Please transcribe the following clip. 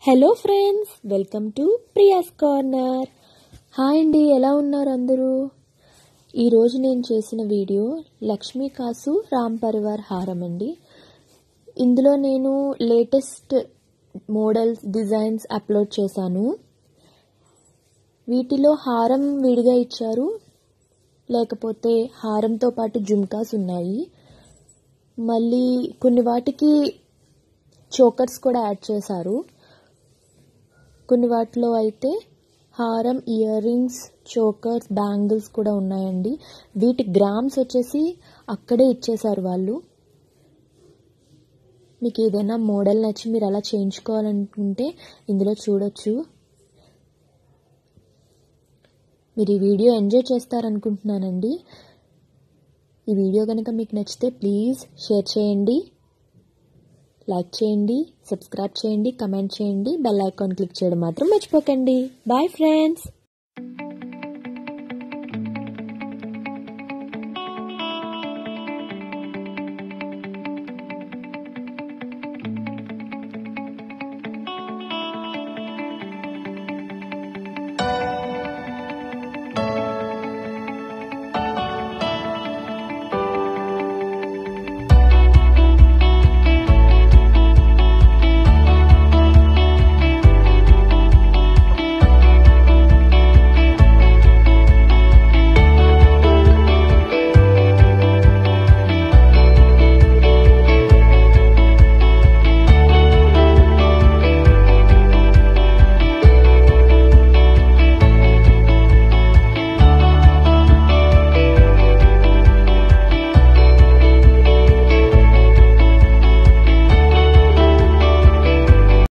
hello friends welcome to Priya's corner hi అండి ఎలా ఉన్నారు అందరూ ఈరోజు నేను చేసిన వీడియో లక్ష్మీ కాసు రామ్ పరివార్ హారం అండి ఇందులో నేను లేటెస్ట్ మోడల్స్ డిజైన్స్ అప్లోడ్ చేశాను వీటిలో హారం విడిగా ఇచ్చారు లేకపోతే హారంతో పాటు జుమ్కాస్ ఉన్నాయి మళ్ళీ కొన్ని వాటికి చోకర్స్ కూడా యాడ్ చేశారు కొన్ని వాటిలో అయితే హారం ఇయర్ రింగ్స్ చోకర్స్ బ్యాంగిల్స్ కూడా ఉన్నాయండి వీటి గ్రామ్స్ వచ్చేసి అక్కడే ఇచ్చేశారు వాళ్ళు మీకు ఏదైనా మోడల్ నచ్చి మీరు అలా చేయించుకోవాలనుకుంటే ఇందులో చూడొచ్చు మీరు ఈ వీడియో ఎంజాయ్ చేస్తారనుకుంటున్నానండి ఈ వీడియో కనుక మీకు నచ్చితే ప్లీజ్ షేర్ చేయండి లైక్ చేయండి సబ్స్క్రైబ్ చేయండి కమెంట్ చేయండి బెల్ ఐకాన్ క్లిక్ చేయడం మాత్రం మర్చిపోకండి బాయ్ ఫ్రెండ్స్